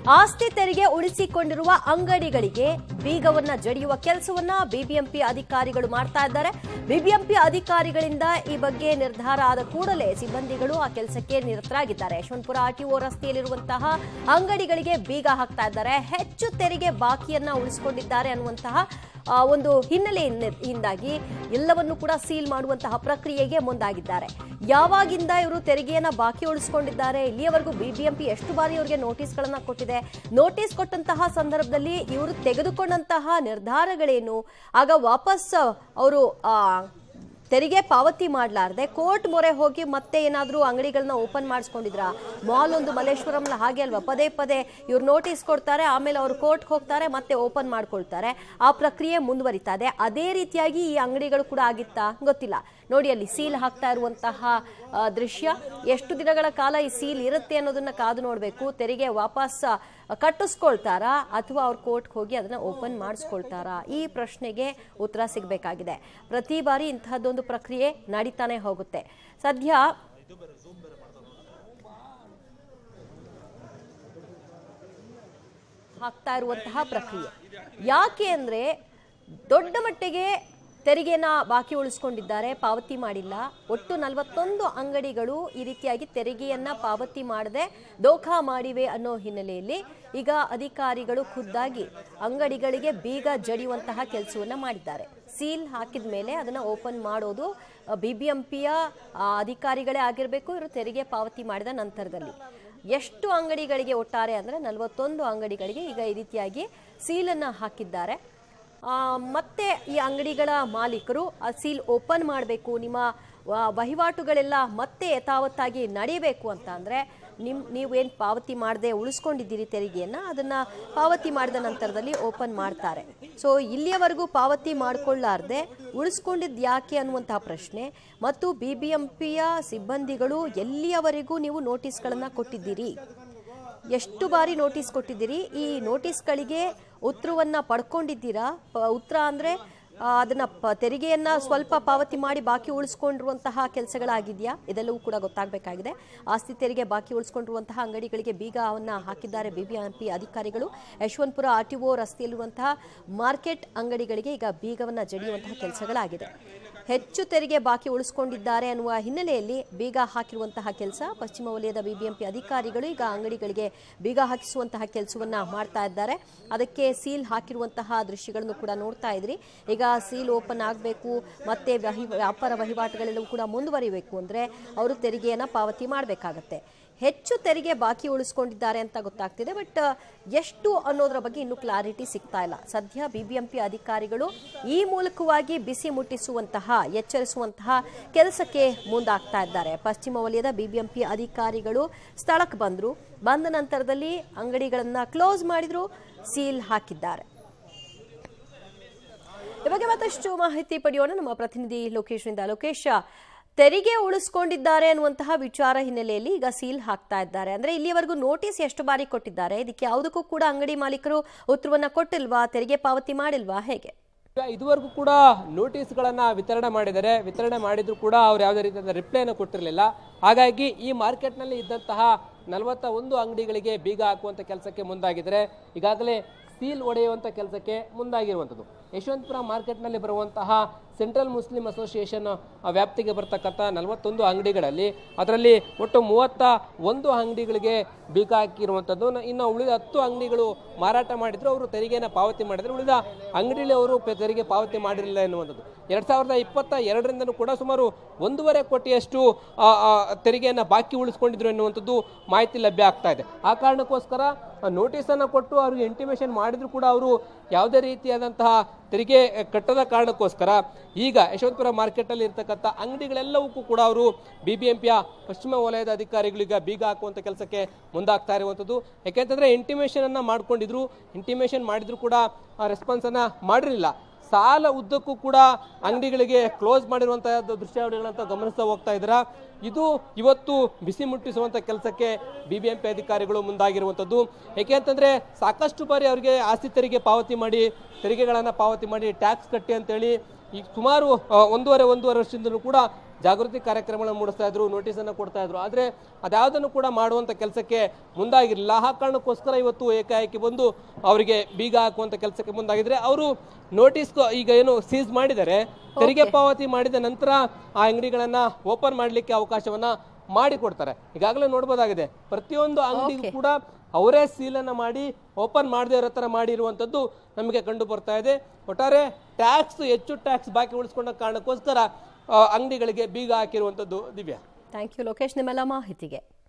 ಆಸ್ತಿ ತೆರಿಗೆ ಉಳಿಸಿಕೊಂಡಿರುವ ಅಂಗಡಿಗಳಿಗೆ ಬೀಗವನ್ನ ಜಡಿಯುವ ಕೆಲಸವನ್ನ ಬಿಬಿಎಂಪಿ ಅಧಿಕಾರಿಗಳು ಮಾಡ್ತಾ ಇದ್ದಾರೆ ಬಿಬಿಎಂಪಿ ಅಧಿಕಾರಿಗಳಿಂದ ಈ ಬಗ್ಗೆ ನಿರ್ಧಾರ ಆದ ಕೂಡಲೇ ಸಿಬ್ಬಂದಿಗಳು ಆ ಕೆಲಸಕ್ಕೆ ನಿರತರಾಗಿದ್ದಾರೆ ಯಶವಂತಪುರ ಆರ್ಟಿಒ ರಸ್ತೆಯಲ್ಲಿರುವಂತಹ ಅಂಗಡಿಗಳಿಗೆ ಬೀಗ ಹಾಕ್ತಾ ಇದ್ದಾರೆ ಹೆಚ್ಚು ತೆರಿಗೆ ಬಾಕಿಯನ್ನ ಉಳಿಸಿಕೊಂಡಿದ್ದಾರೆ ಅನ್ನುವಂತಹ ಆ, ಒಂದು ಹಿನ್ನೆಲೆಯಿಂದಾಗಿ ಎಲ್ಲವನ್ನು ಕೂಡ ಸೀಲ್ ಮಾಡುವಂತಹ ಪ್ರಕ್ರಿಯೆಗೆ ಮುಂದಾಗಿದ್ದಾರೆ ಯಾವಾಗಿಂದ ಇವರು ತೆರಿಗೆಯನ್ನ ಬಾಕಿ ಉಳಿಸಿಕೊಂಡಿದ್ದಾರೆ ಇಲ್ಲಿಯವರೆಗೂ ಬಿಬಿಎಂಪಿ ಎಷ್ಟು ಬಾರಿ ಇವರಿಗೆ ನೋಟಿಸ್ಗಳನ್ನ ಕೊಟ್ಟಿದೆ ನೋಟಿಸ್ ಕೊಟ್ಟಂತಹ ಸಂದರ್ಭದಲ್ಲಿ ಇವರು ತೆಗೆದುಕೊಂಡಂತಹ ನಿರ್ಧಾರಗಳೇನು ಆಗ ವಾಪಸ್ ಅವರು ಆ ತೆರಿಗೆ ಪಾವತಿ ಮಾಡಲಾರ್ದೆ ಕೋರ್ಟ್ ಮೊರೆ ಹೋಗಿ ಮತ್ತೆ ಏನಾದರೂ ಅಂಗಡಿಗಳನ್ನ ಓಪನ್ ಮಾಡಿಸ್ಕೊಂಡಿದ್ರ ಮಾಲ್ ಒಂದು ಮಲ್ಲೇಶ್ವರಂನ ಹಾಗೆ ಅಲ್ವಾ ಪದೇ ಪದೇ ಇವ್ರು ನೋಟಿಸ್ ಕೊಡ್ತಾರೆ ಆಮೇಲೆ ಅವರು ಕೋರ್ಟ್ ಹೋಗ್ತಾರೆ ಮತ್ತೆ ಓಪನ್ ಮಾಡ್ಕೊಳ್ತಾರೆ ಆ ಪ್ರಕ್ರಿಯೆ ಮುಂದುವರಿತಾ ಇದೆ ಅದೇ ರೀತಿಯಾಗಿ ಈ ಅಂಗಡಿಗಳು ಕೂಡ ಆಗಿತ್ತಾ ಗೊತ್ತಿಲ್ಲ ನೋಡಿ ಅಲ್ಲಿ ಸೀಲ್ ಹಾಕ್ತಾ ಇರುವಂತಹ ಆ, ದೃಶ್ಯ ಎಷ್ಟು ದಿನಗಳ ಕಾಲ ಈ ಸೀಲ್ ಇರುತ್ತೆ ಅನ್ನೋದನ್ನ ಕಾದು ನೋಡಬೇಕು ತೆರಿಗೆ ವಾಪಸ್ ಆ, ಕಟ್ಟಿಸ್ಕೊಳ್ತಾರಾ ಅಥವಾ ಅವ್ರು ಕೋರ್ಟ್ಗೆ ಹೋಗಿ ಅದನ್ನ ಓಪನ್ ಮಾಡಿಸ್ಕೊಳ್ತಾರಾ ಈ ಪ್ರಶ್ನೆಗೆ ಉತ್ತರ ಸಿಗಬೇಕಾಗಿದೆ ಪ್ರತಿ ಬಾರಿ ಇಂತಹದ್ದೊಂದು ಪ್ರಕ್ರಿಯೆ ನಡೀತಾನೆ ಹೋಗುತ್ತೆ ಸದ್ಯ ಹಾಕ್ತಾ ಇರುವಂತಹ ಪ್ರಕ್ರಿಯೆ ಯಾಕೆ ಅಂದ್ರೆ ದೊಡ್ಡ ಮಟ್ಟಿಗೆ ತೆರಿಗೆನ ಬಾಕಿ ಉಳಿಸ್ಕೊಂಡಿದ್ದಾರೆ ಪಾವತಿ ಮಾಡಿಲ್ಲ ಒಟ್ಟು ನಲವತ್ತೊಂದು ಅಂಗಡಿಗಳು ಈ ರೀತಿಯಾಗಿ ತೆರಿಗೆಯನ್ನ ಪಾವತಿ ಮಾಡದೆ ದೋಖಾ ಮಾಡಿವೆ ಅನ್ನೋ ಹಿನ್ನೆಲೆಯಲ್ಲಿ ಈಗ ಅಧಿಕಾರಿಗಳು ಖುದ್ದಾಗಿ ಅಂಗಡಿಗಳಿಗೆ ಬೀಗ ಜಡಿಯುವಂತಹ ಕೆಲಸವನ್ನ ಮಾಡಿದ್ದಾರೆ ಸೀಲ್ ಹಾಕಿದ ಮೇಲೆ ಅದನ್ನ ಓಪನ್ ಮಾಡೋದು ಬಿ ಬಿ ಎಂ ಪಿಯ ಅಧಿಕಾರಿಗಳೇ ಆಗಿರಬೇಕು ಇವರು ತೆರಿಗೆ ಪಾವತಿ ಮಾಡಿದ ನಂತರದಲ್ಲಿ ಎಷ್ಟು ಅಂಗಡಿಗಳಿಗೆ ಒಟ್ಟಾರೆ ಅಂದರೆ ನಲವತ್ತೊಂದು ಅಂಗಡಿಗಳಿಗೆ ಈಗ ಈ ರೀತಿಯಾಗಿ ಸೀಲನ್ನು ಹಾಕಿದ್ದಾರೆ ಆ, ಮತ್ತೆ ಈ ಅಂಗಡಿಗಳ ಮಾಲೀಕರು ಆ ಸೀಲ್ ಓಪನ್ ಮಾಡಬೇಕು ನಿಮ್ಮ ವ- ವಹಿವಾಟುಗಳೆಲ್ಲ ಮತ್ತೆ ಯಥಾವತ್ತಾಗಿ ನಡೀಬೇಕು ಅಂತ ಅಂದರೆ ನಿಮ್ ನೀವೇನು ಪಾವತಿ ಮಾಡದೆ ಉಳಿಸ್ಕೊಂಡಿದ್ದೀರಿ ತೆರಿಗೆಯನ್ನು ಅದನ್ನು ಪಾವತಿ ಮಾಡಿದ ನಂತರದಲ್ಲಿ ಓಪನ್ ಮಾಡ್ತಾರೆ ಸೊ ಇಲ್ಲಿಯವರೆಗೂ ಪಾವತಿ ಮಾಡಿಕೊಳ್ಳಾರ್ದೆ ಉಳಿಸ್ಕೊಂಡಿದ್ದು ಯಾಕೆ ಅನ್ನುವಂತಹ ಪ್ರಶ್ನೆ ಮತ್ತು ಬಿ ಬಿ ಎಂ ಪಿಯ ಸಿಬ್ಬಂದಿಗಳು ಎಲ್ಲಿಯವರೆಗೂ ನೀವು ನೋಟಿಸ್ಗಳನ್ನು ಕೊಟ್ಟಿದ್ದೀರಿ ಎಷ್ಟು ಬಾರಿ ನೋಟಿಸ್ ಕೊಟ್ಟಿದ್ದೀರಿ ಈ ನೋಟಿಸ್ಗಳಿಗೆ ಉತ್ತರವನ್ನ ಪಡ್ಕೊಂಡಿದ್ದೀರಾ ಪ- ಉತ್ತರ ಅಂದ್ರೆ ಆ, ಅದನ್ನ ಪ- ತೆರಿಗೆಯನ್ನ ಸ್ವಲ್ಪ ಪಾವತಿ ಮಾಡಿ ಬಾಕಿ ಉಳಿಸ್ಕೊಂಡಿರುವಂತಹ ಕೆಲಸಗಳಾಗಿದೆಯಾ ಇದೆಲ್ಲವೂ ಕೂಡ ಗೊತ್ತಾಗಬೇಕಾಗಿದೆ ಆಸ್ತಿ ತೆರಿಗೆ ಬಾಕಿ ಉಳಿಸ್ಕೊಂಡಿರುವಂತಹ ಅಂಗಡಿಗಳಿಗೆ ಬೀಗವನ್ನ ಹಾಕಿದ್ದಾರೆ ಬಿಬಿಎಂಪಿ ಅಧಿಕಾರಿಗಳು ಯಶವಂತಪುರ ಆರ್ ಟಿ ಒ ರಸ್ತೆಯಲ್ಲಿರುವಂತಹ ಮಾರ್ಕೆಟ್ ಅಂಗಡಿಗಳಿಗೆ ಈಗ ಬೀಗವನ್ನ ಜಡಿಯುವಂತಹ ಕೆಲಸಗಳಾಗಿದೆ ಹೆಚ್ಚು ತೆರಿಗೆ ಬಾಕಿ ಉಳಿಸ್ಕೊಂಡಿದ್ದಾರೆ ಅನ್ನುವ ಹಿನ್ನೆಲೆಯಲ್ಲಿ ಬೀಗ ಹಾಕಿರುವಂತಹ ಕೆಲಸ ಪಶ್ಚಿಮ ವಲಯದ ಬಿಬಿಎಂಪಿ ಅಧಿಕಾರಿಗಳು ಈಗ ಅಂಗಡಿಗಳಿಗೆ ಬೀಗ ಹಾಕಿಸುವಂತಹ ಕೆಲಸವನ್ನ ಮಾಡ್ತಾ ಇದ್ದಾರೆ ಅದಕ್ಕೆ ಸೀಲ್ ಹಾಕಿರುವಂತಹ ದೃಶ್ಯಗಳನ್ನು ಕೂಡ ನೋಡ್ತಾ ಇದ್ರಿ ಈಗ ಸೀಲ್ ಓಪನ್ ಆಗಬೇಕು ಮತ್ತೆ ವಹಿ ವ್ಯಾಪಾರ ವಹಿವಾಟುಗಳೆಲ್ಲವೂ ಕೂಡ ಮುಂದುವರಿಬೇಕು ಅಂದ್ರೆ ಅವರು ತೆರಿಗೆಯನ್ನ ಪಾವತಿ ಮಾಡಬೇಕಾಗತ್ತೆ ಹೆಚ್ಚು ತೆರಿಗೆ ಬಾಕಿ ಉಳಿಸ್ಕೊಂಡಿದ್ದಾರೆ ಅಂತ ಗೊತ್ತಾಗ್ತಿದೆ ಬಟ್ ಎಷ್ಟು ಅನ್ನೋದ್ರ ಬಗ್ಗೆ ಇನ್ನೂ ಕ್ಲಾರಿಟಿ ಸಿಗ್ತಾ ಇಲ್ಲ ಸದ್ಯ ಬಿಬಿಎಂಪಿ ಅಧಿಕಾರಿಗಳು ಈ ಮೂಲಕವಾಗಿ ಬಿಸಿ ಮುಟ್ಟಿಸುವಂತಹ ಎಚ್ಚರಿಸುವಂತಹ ಕೆಲಸಕ್ಕೆ ಮುಂದಾಗ್ತಾ ಇದ್ದಾರೆ ಪಶ್ಚಿಮ ವಲಯದ ಬಿಬಿಎಂಪಿ ಅಧಿಕಾರಿಗಳು ಸ್ಥಳಕ್ಕೆ ಬಂದ್ರು ಬಂದ ನಂತರದಲ್ಲಿ ಅಂಗಡಿಗಳನ್ನ ಕ್ಲೋಸ್ ಮಾಡಿದ್ರು ಸೀಲ್ ಹಾಕಿದ್ದಾರೆ ಈ ಬಗ್ಗೆ ಮತ್ತಷ್ಟು ಮಾಹಿತಿ ಪಡೆಯೋಣ ನಮ್ಮ ಪ್ರತಿನಿಧಿ ಲೋಕೇಶ್ನಿಂದ ಲೋಕೇಶ್ ತೆರಿಗೆ ಉಳಿಸ್ಕೊಂಡಿದ್ದಾರೆ ಅನ್ನುವಂತಹ ವಿಚಾರ ಹಿನ್ನೆಲೆಯಲ್ಲಿ ಈಗ ಸೀಲ್ ಹಾಕ್ತಾ ಇದ್ದಾರೆ ಅಂದ್ರೆ ಇಲ್ಲಿಯವರೆಗೂ ನೋಟಿಸ್ ಎಷ್ಟು ಬಾರಿ ಕೊಟ್ಟಿದ್ದಾರೆ ಇದಕ್ಕೆ ಯಾವುದಕ್ಕೂ ಕೂಡ ಅಂಗಡಿ ಮಾಲೀಕರು ಉತ್ತರವನ್ನ ಕೊಟ್ಟಿಲ್ವಾ ತೆರಿಗೆ ಪಾವತಿ ಮಾಡಿಲ್ವಾ ಹೇಗೆ ಈಗ ಇದುವರೆಗೂ ಕೂಡ ನೋಟಿಸ್ಗಳನ್ನ ವಿತರಣೆ ಮಾಡಿದ್ದಾರೆ ವಿತರಣೆ ಮಾಡಿದ್ರು ಕೂಡ ಅವ್ರು ಯಾವುದೇ ರೀತಿಯಾದ ರಿಪ್ಲೈನ ಕೊಟ್ಟಿರಲಿಲ್ಲ ಹಾಗಾಗಿ ಈ ಮಾರ್ಕೆಟ್ನಲ್ಲಿ ಇದ್ದಂತಹ ನಲವತ್ತ ಒಂದು ಅಂಗಡಿಗಳಿಗೆ ಬೀಗ ಹಾಕುವಂತ ಕೆಲಸಕ್ಕೆ ಮುಂದಾಗಿದ್ದಾರೆ ಈಗಾಗಲೇ ಸೀಲ್ ಒಡೆಯುವಂತ ಕೆಲಸಕ್ಕೆ ಮುಂದಾಗಿರುವಂಥದ್ದು ಯಶವಂತಪುರ ಮಾರ್ಕೆಟ್ನಲ್ಲಿ ಬರುವಂತಹ ಸೆಂಟ್ರಲ್ ಮುಸ್ಲಿಂ ಅಸೋಸಿಯೇಷನ್ ವ್ಯಾಪ್ತಿಗೆ ಬರ್ತಕ್ಕಂಥ ನಲವತ್ತೊಂದು ಅಂಗಡಿಗಳಲ್ಲಿ ಅದರಲ್ಲಿ ಒಟ್ಟು ಮೂವತ್ತ ಒಂದು ಅಂಗಡಿಗಳಿಗೆ ಬೀಗ ಹಾಕಿರುವಂಥದ್ದು ನ- ಇನ್ನು ಉಳಿದ ಹತ್ತು ಅಂಗಡಿಗಳು ಮಾರಾಟ ಮಾಡಿದ್ರು ಅವರು ತೆರಿಗೆನ ಪಾವತಿ ಮಾಡಿದ್ರು ಉಳಿದ ಅಂಗಡಿಯಲ್ಲಿ ಅವರು ಪೆ- ತೆರಿಗೆ ಪಾವತಿ ಮಾಡಿರಲಿಲ್ಲ ಎನ್ನುವಂಥದ್ದು ಎರಡ್ ಸಾವಿರದ ಇಪ್ಪತ್ತ ಎರಡರಿಂದನೂ ಕೂಡ ಸುಮಾರು ಒಂದೂವರೆ ಕೋಟಿಯಷ್ಟು ಆ, ಆ, ತೆರಿಗೆಯನ್ನ ಬಾಕಿ ಉಳಿಸ್ಕೊಂಡಿದ್ರು ಎನ್ನುವಂಥದ್ದು ಮಾಹಿತಿ ಲಭ್ಯ ಆಗ್ತಾ ಇದೆ ಆ ಕಾರಣಕ್ಕೋಸ್ಕರ ನೋಟಿಸನ್ನು ಕೊಟ್ಟು ಅವ್ರಿಗೆ ಇಂಟಿಮೇಷನ್ ಮಾಡಿದ್ರು ಕೂಡ ಅವರು ಯಾವುದೇ ರೀತಿಯಾದಂತಹ ತೆರಿಗೆ ಕಟ್ಟದ ಕಾರಣಕ್ಕೋಸ್ಕರ ಈಗ ಯಶವಂತಪುರ ಮಾರ್ಕೆಟಲ್ಲಿ ಇರ್ತಕ್ಕಂಥ ಅಂಗಡಿಗಳೆಲ್ಲವಕ್ಕೂ ಕೂಡ ಅವರು ಬಿ ಬಿ ಎಂ ಪಿಯ ಪಶ್ಚಿಮ ವಲಯದ ಅಧಿಕಾರಿಗಳಿಗೆ ಬೀಗ ಹಾಕುವಂಥ ಕೆಲಸಕ್ಕೆ ಮುಂದಾಗ್ತಾ ಇರುವಂಥದ್ದು ಯಾಕೆಂತಂದ್ರೆ ಇಂಟಿಮೇಷನ್ ಅನ್ನ ಮಾಡ್ಕೊಂಡಿದ್ರು ಇಂಟಿಮೇಷನ್ ಮಾಡಿದ್ರು ಕೂಡ ರೆಸ್ಪಾನ್ಸ್ ಅನ್ನ ಮಾಡಿರಲಿಲ್ಲ ಸಾಲ ಉದ್ದಕ್ಕೂ ಕೂಡ ಅಂಗಡಿಗಳಿಗೆ ಕ್ಲೋಸ್ ಮಾಡಿರುವಂತಹ ದೃಶ್ಯಾವಳಿಗಳಂತ ಗಮನಿಸ್ತಾ ಹೋಗ್ತಾ ಇದ್ದೀರಾ ಇದು ಇವತ್ತು ಬಿಸಿ ಮುಟ್ಟಿಸುವಂತ ಕೆಲಸಕ್ಕೆ ಬಿಬಿಎಂಪಿ ಅಧಿಕಾರಿಗಳು ಮುಂದಾಗಿರುವಂಥದ್ದು ಏಕೆ ಅಂತಂದ್ರೆ ಸಾಕಷ್ಟು ಬಾರಿ ಅವರಿಗೆ ಆಸ್ತಿ ತೆರಿಗೆ ಪಾವತಿ ಮಾಡಿ ತೆರಿಗೆಗಳನ್ನ ಪಾವತಿ ಮಾಡಿ ಟ್ಯಾಕ್ಸ್ ಕಟ್ಟಿ ಅಂತೇಳಿ ಈಗ ಸುಮಾರು ಆ, ಒಂದೂವರೆ ಒಂದೂವರೆ ವರ್ಷದಿಂದಲೂ ಕೂಡ ಜಾಗೃತಿ ಕಾರ್ಯಕ್ರಮಗಳನ್ನು ಮೂಡಿಸ್ತಾ ಇದ್ರು ನೋಟಿಸ್ ಅನ್ನು ಕೊಡ್ತಾ ಇದ್ರು ಆದ್ರೆ ಅದ್ಯಾವುದನ್ನು ಕೂಡ ಮಾಡುವಂತ ಕೆಲಸಕ್ಕೆ ಮುಂದಾಗಿರಲಿಲ್ಲ ಆ ಕಾರಣಕ್ಕೋಸ್ಕರ ಇವತ್ತು ಏಕಾಏಕಿ ಬಂದು ಅವರಿಗೆ ಬೀಗ ಹಾಕುವಂತ ಕೆಲಸಕ್ಕೆ ಮುಂದಾಗಿದ್ರೆ ಅವರು ನೋಟಿಸ್ ಈಗ ಏನು ಸೀಸ್ ಮಾಡಿದ್ದಾರೆ ತೆರಿಗೆ ಪಾವತಿ ಮಾಡಿದ ನಂತರ ಆ ಅಂಗಡಿಗಳನ್ನ ಓಪನ್ ಮಾಡ್ಲಿಕ್ಕೆ ಅವಕಾಶವನ್ನ ಮಾಡಿಕೊಡ್ತಾರೆ ಈಗಾಗಲೇ ನೋಡ್ಬೋದಾಗಿದೆ ಪ್ರತಿಯೊಂದು ಅಂಗಡಿಗೂ ಕೂಡ ಅವರೇ ಸೀಲನ್ನು ಮಾಡಿ ಓಪನ್ ಮಾಡದೇ ಇರೋ ಥರ ಮಾಡಿರುವಂಥದ್ದು ನಮಗೆ ಕಂಡು ಬರ್ತಾ ಇದೆ ಒಟ್ಟಾರೆ ಟ್ಯಾಕ್ಸ್ ಹೆಚ್ಚು ಟ್ಯಾಕ್ಸ್ ಬಾಕಿ ಉಳಿಸ್ಕೊಂಡ ಕಾರಣಕ್ಕೋಸ್ಕರ ಆ, ಅಂಗಡಿಗಳಿಗೆ ಬೀಗ ಹಾಕಿರುವಂಥದ್ದು ದಿವ್ಯಾ ಥ್ಯಾಂಕ್ ಯು ಲೋಕೇಶ್ ನಿಮ್ಮೆಲ್ಲ ಮಾಹಿತಿಗೆ